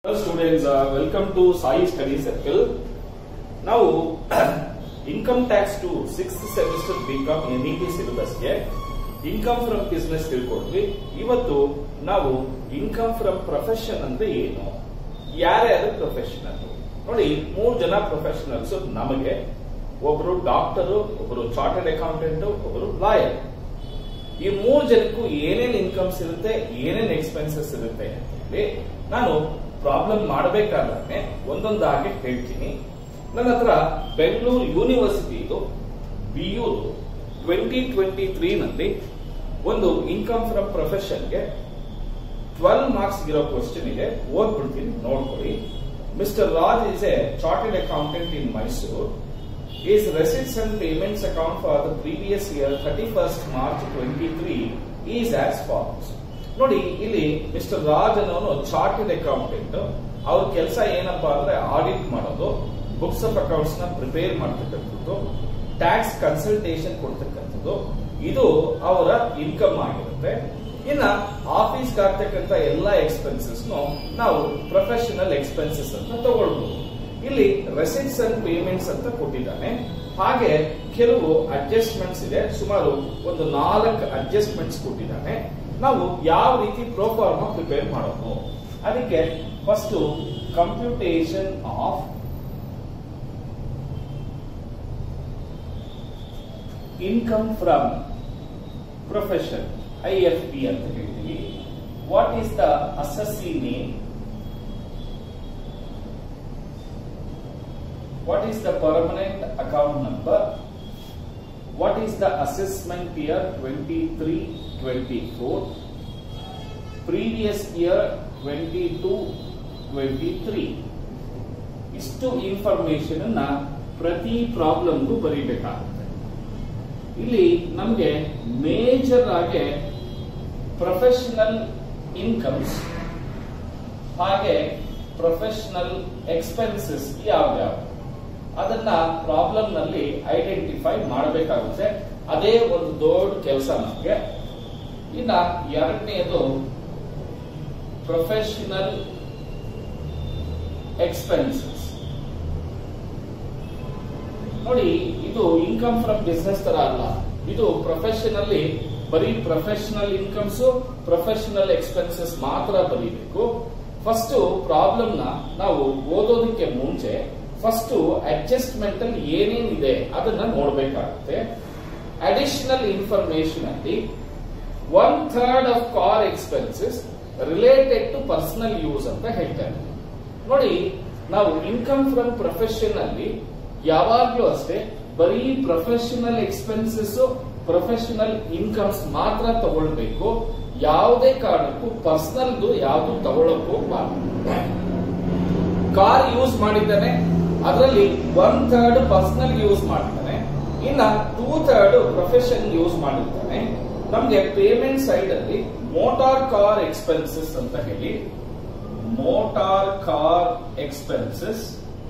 Hello students, uh, welcome to Sai Study Circle. ನಾವು income tax to six semester BCom N E P ಸಿಲೆಬಸ್ಗೆ income from business ತಿಳ್ಕೊಂಡ್ವಿ ಇವತ್ತು ನಾವು income from profession ಅಂದ್ರೆ ಏನು ಯಾರ್ಯಾರು ಪ್ರೊಫೆಷನಲ್ ನೋಡಿ ಮೂರು ಜನ ಪ್ರೊಫೆಷನಲ್ಸ್ ನಮಗೆ ಒಬ್ರು ಡಾಕ್ಟರು ಒಬ್ರು ಚಾರ್ಟರ್ಡ್ ಅಕೌಂಟೆಂಟ್ ಒಬ್ರು ಲಾಯರ್ ಈ ಮೂರು ಜನಕ್ಕೂ ಏನೇನ್ ಇನ್ಕಮ್ಸ್ ಇರುತ್ತೆ ಏನೇನ್ ಎಕ್ಸ್ಪೆನ್ಸಸ್ ಇರುತ್ತೆ ಅಂತ ಹೇಳಿ ನಾನು ಪ್ರಾಬ್ಲಮ್ ಮಾಡಬೇಕಾದ್ರೆ ಒಂದೊಂದಾಗಿ ಹೇಳ್ತೀನಿ ನನ್ನ ಹತ್ರ ಬೆಂಗಳೂರು ಯೂನಿವರ್ಸಿಟಿದು B U twenty twenty three ನಲ್ಲಿ ಒಂದು ಇನ್ಕಮ್ ಫ್ರಮ್ ಪ್ರೊಫೆಷನ್ಗೆ ಟ್ವೆಲ್ ಮಾರ್ಕ್ಸ್ ಇರೋ ಕ್ವಶನ್ ಇದೆ ಓದ್ಬಿಡ್ತೀನಿ ನೋಡ್ಕೊಳ್ಳಿ mister Raj is a chartered accountant in Mysuru His receipts and payments account for the previous year 31st March 23 is as follows. ನೋಡಿ ಇಲ್ಲಿ ಮಿಸ್ಟರ್ ರಾಜ್ ಅನ್ನೋನು ಚಾರ್ಟೆಡ್ ಅಕೌಂಟೆಂಟ್ ಅವ್ರ ಕೆಲಸ ಏನಪ್ಪಾ ಅಂದ್ರೆ ಆಡಿಟ್ ಮಾಡೋದು ಬುಕ್ಸ್ ಆಫ್ ಅಕೌಂಟ್ಸ್ ನ ಪ್ರಿಪೇರ್ ಮಾಡ್ತಕ್ಕಂಥದ್ದು ಟ್ಯಾಕ್ಸ್ ಕನ್ಸಲ್ಟೇಷನ್ ಕೊಡ್ತಕ್ಕಂಥದ್ದು ಇದು ಅವರ ಇನ್ಕಮ್ ಆಗಿರುತ್ತೆ ಇನ್ನ ಆಫೀಸ್ ಆಗ್ತಕ್ಕಂಥ ಎಲ್ಲಾ ಎಕ್ಸ್ಪೆನ್ಸಸ್ ನಾವು ಪ್ರೊಫೆಷನಲ್ ಎಕ್ಸ್ಪೆನ್ಸಸ್ ಅಂತ ತಗೊಳ್ಬಹುದು ಇಲ್ಲಿ ರೆಸಿಟ್ಸ್ ಅಂಡ್ ಪೇಮೆಂಟ್ಸ್ ಅಂತ ಕೊಟ್ಟಿದ್ದಾನೆ ಹಾಗೆ ಕೆಲವು ಅಡ್ಜಸ್ಟ್ಮೆಂಟ್ಸ್ ಇದೆ ಸುಮಾರು ಒಂದು ನಾಲ್ಕು ಅಡ್ಜಸ್ಟ್ಮೆಂಟ್ಸ್ ಕೊಟ್ಟಿದ್ದಾನೆ ನಾವು ಯಾವ ರೀತಿ ಪ್ರೋಫಾರ್ಮ ಪ್ರಿಪೇರ್ ಮಾಡೋದು ಅದಕ್ಕೆ first computation of income from profession I F P ಅಂತ ಹೇಳ್ತೀವಿ what is the assessee name what is the permanent account number what is the assessment year 23 24 previous year 22 23 ಇಷ್ಟು ಇನ್ಫಾರ್ಮೇಶನ್ ಅನ್ನ ಪ್ರತಿ ಪ್ರಾಬ್ಲಮ್ಗೂ ಬರೀಬೇಕಾಗುತ್ತೆ ಇಲ್ಲಿ ನಮಗೆ ಮೇಜರ್ ಆಗಿ ಪ್ರೊಫೆಷನಲ್ ಇನ್ಕಮ್ಸ್ ಹಾಗೆ professional expenses ಯಾವ್ಯಾವ ಅದನ್ನ ಪ್ರಾಬ್ಲಮ್ ನಲ್ಲಿ ಐಡೆಂಟಿಫೈ ಮಾಡಬೇಕಾಗುತ್ತೆ ಅದೇ ಒಂದು ದೊಡ್ಡ ಕೆಲಸ ನಮಗೆ ಇನ್ನ ಎರಡನೆಯದು ಪ್ರೊಫೆಷನಲ್ ಎಕ್ಸ್ಪೆನ್ಸಸ್ ನೋಡಿ ಇದು ಇನ್ಕಮ್ ಫ್ರಮ್ ಬಿಸ್ನೆಸ್ ತರ ಅಲ್ಲ ಇದು ಪ್ರೊಫೆಷನಲ್ಲಿ ಬರೀ ಪ್ರೊಫೆಷನಲ್ ಇನ್ಕಮ್ಸ್ ಪ್ರೊಫೆಷನಲ್ ಎಕ್ಸ್ಪೆನ್ಸಸ್ ಮಾತ್ರ ಬರೀಬೇಕು ಫಸ್ಟ್ ಪ್ರಾಬ್ಲಮ್ ನ ನಾವು ಓದೋದಕ್ಕೆ ಮುಂಚೆ ಫಸ್ಟ್ ಅಡ್ಜಸ್ಟ್ಮೆಂಟ್ ಅಲ್ಲಿ ಏನೇನಿದೆ ಅದನ್ನ ನೋಡಬೇಕಾಗುತ್ತೆ ಅಡಿಷನಲ್ ಇನ್ಫಾರ್ಮೇಶನ್ ಅಲ್ಲಿ one third of car expenses related to personal use ಅಂತ ಹೇಳ್ತಾರೆ ನೋಡಿ ನಾವು ಇನ್ಕಮ್ ಫ್ರಮ್ ಪ್ರೊಫೆಷನ್ ಅಲ್ಲಿ ಯಾವಾಗ್ಲೂ ಅಷ್ಟೇ ಬರೀ ಪ್ರೊಫೆಷನಲ್ ಎಕ್ಸ್ಪೆನ್ಸಸ್ ಪ್ರೊಫೆಷನಲ್ ಇನ್ಕಮ್ಸ್ ಮಾತ್ರ ತಗೊಳ್ಬೇಕು ಯಾವುದೇ ಕಾರಣಕ್ಕೂ ಪರ್ಸನಲ್ದು ಯಾವುದು ತಗೊಳ್ಳಕ್ ಹೋಗ್ಬಾರ್ದು ಕಾರ್ ಯೂಸ್ ಮಾಡಿದ್ದಾನೆ ಅದರಲ್ಲಿ ಒನ್ ಥರ್ಡ್ ಪರ್ಸನಲ್ ಯೂಸ್ ಮಾಡ್ತಾನೆ ಇನ್ನ ಟೂ ಥರ್ಡ್ ಪ್ರೊಫೆಷನ್ ಯೂಸ್ ಮಾಡಿರ್ತಾನೆ ನಮ್ಗೆ ಪೇಮೆಂಟ್ ಸೈಡ್ ಅಲ್ಲಿ ಮೋಟಾರ್ ಕಾರ್ ಎಕ್ಸ್ಪೆನ್ಸಸ್ ಅಂತ ಹೇಳಿ motor car expenses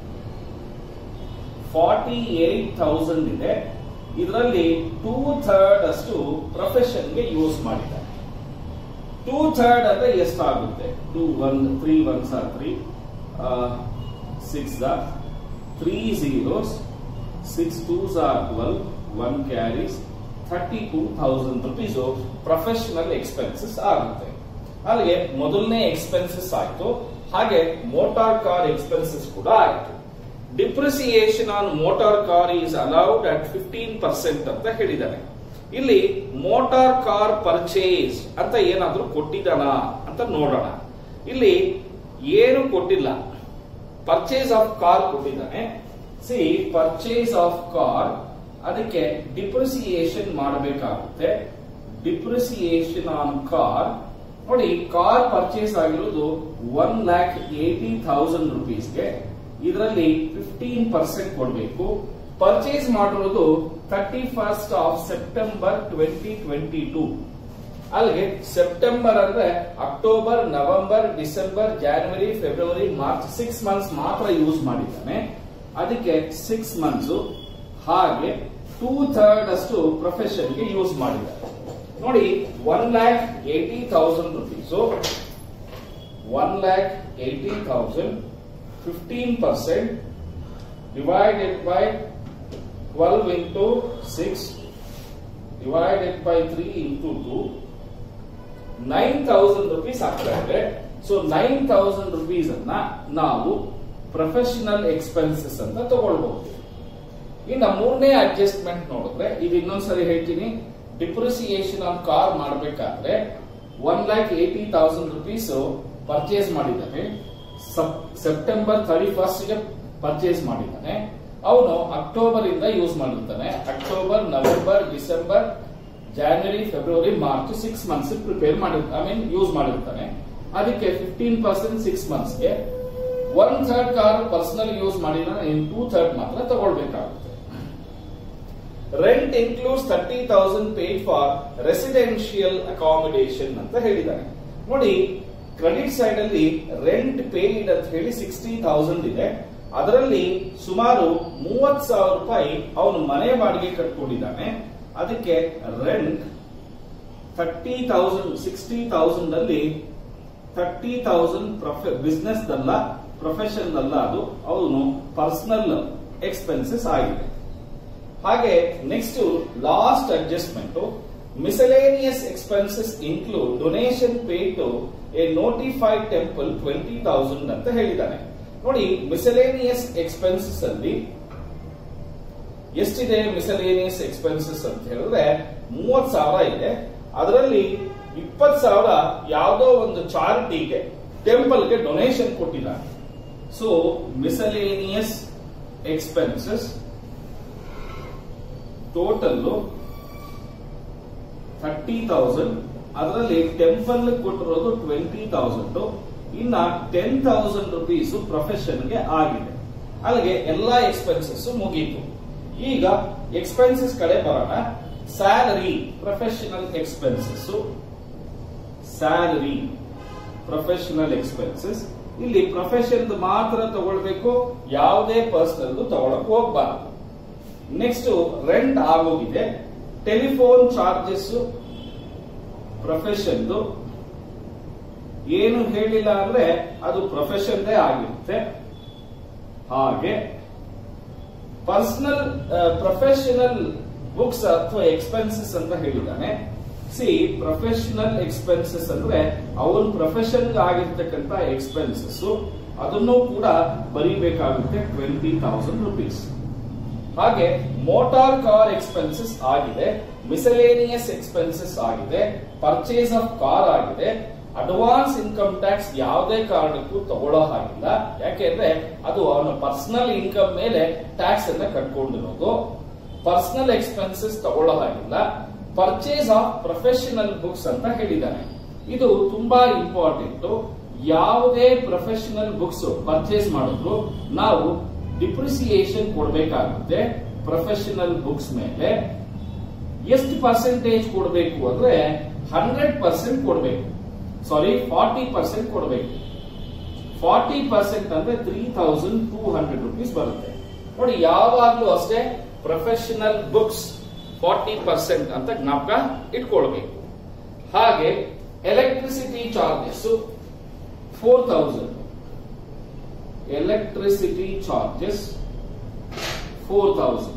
forty eight thousand ಇದೆ ಇದರಲ್ಲಿ ಟೂ ಥರ್ಡ್ ಅಷ್ಟು ಪ್ರೊಫೆಷನ್ಗೆ ಯೂಸ್ ಮಾಡಿದ್ದಾರೆ ಟೂ ಥರ್ಡ್ ಅಂದ್ರೆ ಎಷ್ಟಾಗುತ್ತೆ two one three ones are three six are three zeros six twos are twelve one carries thirty two thousand rupees professional expenses ಆಗುತ್ತೆ ಅಲ್ಲಿಗೆ ಮೊದಲನೇ ಎಕ್ಸ್ಪೆನ್ಸಸ್ ಆಯ್ತು ಹಾಗೆ ಮೋಟಾರ್ ಕಾರ್ ಎಕ್ಸ್ಪೆನ್ಸಸ್ ಕೂಡ ಆಯ್ತು depreciation on motor car is allowed at fifteen percent ಅಂತ ಹೇಳಿದ್ದಾರೆ ಇಲ್ಲಿ ಮೋಟಾರ್ ಕಾರ್ ಪರ್ಚೇಸ್ ಅಂತ ಏನಾದ್ರೂ ಕೊಟ್ಟಿದ್ದಾನ ಅಂತ ನೋಡೋಣ ಇಲ್ಲಿ ಏನು ಕೊಟ್ಟಿಲ್ಲ ಪರ್ಚೇಸ್ ಆಫ್ ಕಾರ್ ಕೊಟ್ಟಿದ್ದಾನೆ ಸಿ ಪರ್ಚೇಸ್ ಆಫ್ ಕಾರ್ ಅದಕ್ಕೆ ಡಿಪ್ರಿಸಿಯೇಷನ್ ಮಾಡಬೇಕಾಗುತ್ತೆ ಡಿಪ್ರಿಸಿಯೇಷನ್ ಆನ್ ಕಾರ್ ನೋಡಿ ಕಾರ್ ಪರ್ಚೇಸ್ ಆಗಿರೋದು ಒನ್ ಲ್ಯಾಕ್ ಏಟಿ ಥೌಸಂಡ್ ರುಪೀಸ್ಗೆ ಇದರಲ್ಲಿ ಫಿಫ್ಟೀನ್ ಪರ್ಸೆಂಟ್ ಕೊಡಬೇಕು ಪರ್ಚೇಸ್ ಮಾಡಿರೋದು thirty first of September twenty twenty two ಅಲ್ಲಿಗೆ ಸೆಪ್ಟೆಂಬರ್ ಅಂದ್ರೆ October November December January February March six months ಮಾತ್ರ ಯೂಸ್ ಮಾಡಿದ್ದಾನೆ ಅದಕ್ಕೆ ಸಿಕ್ಸ್ ಮಂತ್ಸ್ ಹಾಗೆ ಟೂ ಥರ್ಡ್ ಅಷ್ಟು ಪ್ರೊಫೆಷನ್ಗೆ ಯೂಸ್ ಮಾಡಿದ್ದಾರೆ ನೋಡಿ one lakh eighty thousand rupees one lakh eighty thousand fifteen percent divided by twelve into six divided by three into two nine thousand rupees ಆಗ್ತಾ ಇದೆ ಸೊ ನೈನ್ ತೌಸಂಡ್ ರುಪೀಸ್ ಅನ್ನ ನಾವು professional expenses ಅಂತ ತಗೊಳ್ಬಹುದು ಇನ್ನ ಮೂರನೇ ಅಡ್ಜಸ್ಟ್ಮೆಂಟ್ ನೋಡಿದ್ರೆ ಇದು ಇನ್ನೊಂದ್ಸರಿ ಹೇಳ್ತೀನಿ ಡಿಪ್ರಿಸಿಯೇಷನ್ ಆನ್ ಕಾರ್ ಮಾಡಬೇಕಾದ್ರೆ one lakh eighty thousand rupees purchase ಮಾಡಿದ್ದಾನೆ ಸೆಪ್ಟೆಂಬರ್ ಥರ್ಟಿ ಫಸ್ಟ್ ಗೆ ಪರ್ಚೇಸ್ ಮಾಡಿದ್ದಾನೆ ಅವನು ಅಕ್ಟೋಬರ್ ಇಂದ ಯೂಸ್ ಮಾಡಿರ್ತಾನೆ October November December January February March six months prepare ಮಾಡಿರ್ತಾನೆ ಐ ಮೀನ್ ಯೂಸ್ ಮಾಡಿರ್ತಾನೆ ಅದಕ್ಕೆ ಫಿಫ್ಟೀನ್ ಪರ್ಸೆಂಟ್ ಸಿಕ್ಸ್ ಮಂತ್ಸ್ಗೆ one third car personal use ಮಾಡಿದ್ರೆ ಇನ್ ಟೂ ಥರ್ಡ್ ಮಾತ್ರ ತಗೊಳ್ಬೇಕಾಗುತ್ತೆ rent includes thirty thousand paid for residential accommodation ಅಂತ ಹೇಳಿದ್ದಾನೆ ನೋಡಿ ಕ್ರೆಡಿಟ್ ಸೈಡ್ ಅಲ್ಲಿ ರೆಂಟ್ ಪೇಯ್ಡ್ ಅಂತ ಹೇಳಿ ಸಿಕ್ಸ್ಟಿ ತೌಸಂಡ್ ಇದೆ ಅದರಲ್ಲಿ ಸುಮಾರು ಮೂವತ್ ಸಾವಿರ ರೂಪಾಯಿ ಅವನು ಮನೆ ಬಾಡಿಗೆ ಕಟ್ಕೊಂಡಿದ್ದಾನೆ ಅದಕ್ಕೆ rent thirty thousand sixty thousand ಅಲ್ಲಿ ಥರ್ಟಿ ತೌಸಂಡ್ ಬಿಸ್ನೆಸ್ ದಲ್ಲ ಪ್ರೊಫೆಷನ್ ಅಲ್ಲ ಅದು ಅವನು ಪರ್ಸನಲ್ ಎಕ್ಸ್ಪೆನ್ಸಸ್ ಆಗಿದೆ ಹಾಗೆ next last adjustment miscellaneous expenses include donation pay to a notified temple twenty thousand ಅಂತ ಹೇಳಿದ್ದಾನೆ ನೋಡಿ ಮಿಸಲೇನಿಯಸ್ ಎಕ್ಸ್ಪೆನ್ಸಸ್ ಅಲ್ಲಿ ಎಷ್ಟಿದೆ ಮಿಸಲೇನಿಯಸ್ ಎಕ್ಸ್ಪೆನ್ಸಸ್ ಅಂತ ಹೇಳಿದ್ರೆ ಮೂವತ್ ಸಾವಿರ ಇದೆ ಅದರಲ್ಲಿ ಇಪ್ಪತ್ ಸಾವಿರ ಯಾವುದೋ ಒಂದು ಚಾರಿಟಿಗೆ ಟೆಂಪಲ್ಗೆ ಡೊನೇಷನ್ ಕೊಟ್ಟಿದ್ದಾರೆ so miscellaneous expenses total thirty thousand ಅದರಲ್ಲಿ ಟೆಂಪಲ್ ಕೊಟ್ಟಿರೋದು ಟ್ವೆಂಟಿ ತೌಸಂಡ್ ಇನ್ನ ಟೆನ್ ತೌಸಂಡ್ ರುಪೀಸ್ ಪ್ರೊಫೆಷನ್ಗೆ ಆಗಿದೆ ಅಲ್ಲಿಗೆ ಎಲ್ಲಾ ಎಕ್ಸ್ಪೆನ್ಸಸ್ ಮುಗೀತು ಈಗ ಎಕ್ಸ್ಪೆನ್ಸಸ್ ಕಡೆ ಬರೋಣ salary professional expenses salary professional expenses ಇಲ್ಲಿ ಪ್ರೊಫೆಷನ್ ಮಾತ್ರ ತಗೊಳ್ಬೇಕು ಯಾವುದೇ ಪರ್ಸನಲ್ ತಗೊಳಕ್ ಹೋಗ್ಬಾರ್ದು ನೆಕ್ಸ್ಟ್ ರೆಂಟ್ ಆಗೋಗಿದೆ ಟೆಲಿಫೋನ್ ಚಾರ್ಜಸ್ ಪ್ರೊಫೆಷನ್ ಏನು ಹೇಳಿಲ್ಲ ಅಂದ್ರೆ ಅದು ಪ್ರೊಫೆಷನ್ದೇ ಆಗಿರುತ್ತೆ ಹಾಗೆ ಪರ್ಸನಲ್ ಪ್ರೊಫೆಷನಲ್ ಬುಕ್ಸ್ ಅಥವಾ ಎಕ್ಸ್ಪೆನ್ಸಸ್ ಅಂತ ಹೇಳಿದ್ದಾನೆ ಸಿ ಪ್ರೊಫೆಷನಲ್ ಎಕ್ಸ್ಪೆನ್ಸಸ್ ಅಂದ್ರೆ ಅವನ ಪ್ರೊಫೆಷನ್ ಆಗಿರ್ತಕ್ಕಂಥ ಎಕ್ಸ್ಪೆನ್ಸಸ್ ಅದನ್ನು ಕೂಡ ಬರೀಬೇಕಾಗುತ್ತೆ ಟ್ವೆಂಟಿ ತೌಸಂಡ್ ರುಪೀಸ್ ಹಾಗೆ ಮೋಟಾರ್ ಕಾರ್ ಎಕ್ಸ್ಪೆನ್ಸಸ್ ಆಗಿದೆ ಮಿಸಲೇನಿಯಸ್ ಎಕ್ಸ್ಪೆನ್ಸಸ್ ಆಗಿದೆ ಪರ್ಚೇಸ್ ಆಫ್ ಕಾರ್ ಆಗಿದೆ ಅಡ್ವಾನ್ಸ್ ಇನ್ಕಮ್ ಟ್ಯಾಕ್ಸ್ ಯಾವುದೇ ಕಾರಣಕ್ಕೂ ತಗೊಳ್ಳೋ ಹಾಗಿಲ್ಲ ಯಾಕೆಂದ್ರೆ ಅದು ಅವನ ಪರ್ಸನಲ್ ಇನ್ಕಮ್ ಮೇಲೆ ಟ್ಯಾಕ್ಸ್ ಅನ್ನ ಕಟ್ಕೊಂಡಿರೋದು ಪರ್ಸನಲ್ ಎಕ್ಸ್ಪೆನ್ಸಸ್ ತಗೊಳ್ಳೋ ಹಾಗಿಲ್ಲ ಪರ್ಚೇಸ್ ಆಫ್ ಪ್ರೊಫೆಷನಲ್ ಬುಕ್ಸ್ ಅಂತ ಹೇಳಿದ್ದಾನೆ ಇದು ತುಂಬಾ ಇಂಪಾರ್ಟೆಂಟ್ ಯಾವುದೇ ಪ್ರೊಫೆಷನಲ್ ಬುಕ್ಸ್ ಪರ್ಚೇಸ್ ಮಾಡಿದ್ರು ನಾವು ಡಿಪ್ರಿಸಿಯೇಷನ್ ಕೊಡಬೇಕಾಗುತ್ತೆ ಪ್ರೊಫೆಷನಲ್ ಬುಕ್ಸ್ ಮೇಲೆ ಎಷ್ಟು ಪರ್ಸೆಂಟೇಜ್ ಕೊಡಬೇಕು ಅಂದ್ರೆ ಹಂಡ್ರೆಡ್ ಪರ್ಸೆಂಟ್ ಕೊಡಬೇಕು ಸಾರಿ ಫಾರ್ಟಿ ಪರ್ಸೆಂಟ್ ಕೊಡಬೇಕು ಫಾರ್ಟಿ ಪರ್ಸೆಂಟ್ ಅಂದ್ರೆ three thousand two hundred rupees ಬರುತ್ತೆ ನೋಡಿ ಯಾವಾಗ್ಲೂ ಅಷ್ಟೇ ಪ್ರೊಫೆಷನಲ್ ಬುಕ್ಸ್ ಫಾರ್ಟಿ ಪರ್ಸೆಂಟ್ ಅಂತ ಜ್ಞಾಪಕ ಇಟ್ಕೊಳ್ಬೇಕು ಹಾಗೆ electricity charges four thousand electricity charges four thousand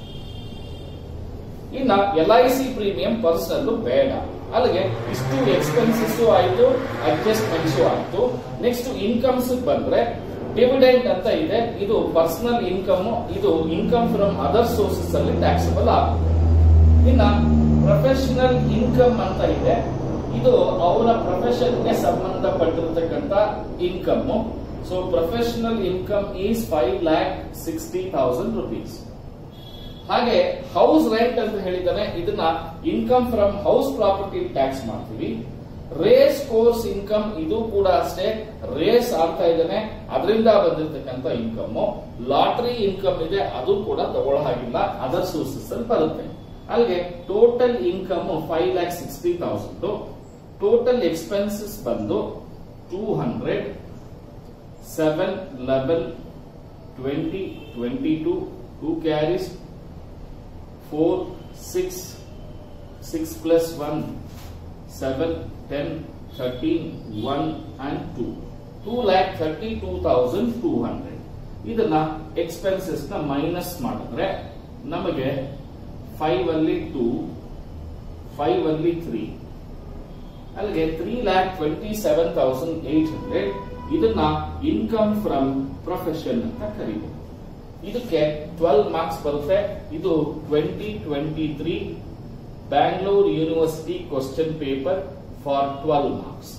ಇನ್ನ L I C premium personal ಬೇಡ ಅಲ್ಲಿಗೆ ಇಷ್ಟು ಎಕ್ಸ್ಪೆನ್ಸಸ್ ಆಯ್ತು ಅಡ್ಜಸ್ಟ್ಮೆಂಟ್ಸ್ ಆಯ್ತು ನೆಕ್ಸ್ಟ್ ಇನ್ಕಮ್ಸ್ ಬಂದ್ರೆ ಡಿವಿಡೆಂಟ್ ಅಂತ ಇದೆ ಇದು ಪರ್ಸನಲ್ ಇನ್ಕಮ್ ಇದು ಇನ್ಕಮ್ ಫ್ರಮ್ ಅದರ್ ಸೋರ್ಸಸ್ ಅಲ್ಲಿ ಟ್ಯಾಕ್ಸಬಲ್ ಆಗುತ್ತೆ ಇನ್ನ ಪ್ರೊಫೆಷನಲ್ ಇನ್ಕಮ್ ಅಂತ ಇದೆ ಇದು ಅವರ ಪ್ರೊಫೆಷನ್ಗೆ ಸಂಬಂಧಪಟ್ಟಿರತಕ್ಕಂತ income so professional income is five lakh sixty thousand rupees ಹಾಗೆ ಹೌಸ್ ರೆಂಟ್ ಅಂತ ಹೇಳಿದಾನೆ ಇದನ್ನ income from house property tax ಮಾಡ್ತೀವಿ ರೇಸ್ ಕೋರ್ಸ್ ಇನ್ಕಮ್ ಇದು ಕೂಡ ಅಷ್ಟೇ ರೇಸ್ ಆಗ್ತಾ ಇದ್ದಾನೆ ಅದರಿಂದ ಬಂದಿರತಕ್ಕಂತ ಇನ್ಕಮ್ ಲಾಟ್ರಿ ಇನ್ಕಮ್ ಇದೆ ಅದು ಕೂಡ ತಗೊಳ್ಳೋ ಹಾಗಿಲ್ಲ ಅದರ್ ಸೋರ್ಸಸ್ ಅಲ್ಲಿ ಬರುತ್ತೆ ಅಲ್ಲಿಗೆ total income five lakh sixty thousand total expenses ಬಂದು two hundred seven eleven twenty twenty two two carries four six six plus one seven ten thirteen one and two two lakh thirty two thousand two hundred ಇದನ್ನ expenses ನ minus ಮಾಡಿದ್ರೆ ನಮಗೆ five ಅಲ್ಲಿ two five ಅಲ್ಲಿ three ಅಲ್ಲಿಗೆ three lakh twenty seven thousand eight hundred ಇದನ್ನ income from profession ಅಂತ ಕರೀಬಹುದು ಇದಕ್ಕೆ ಟ್ವೆಲ್ವ್ ಮಾರ್ಕ್ಸ್ ಬರುತ್ತೆ ಇದು twenty twenty three Bangalore university question paper for twelve marks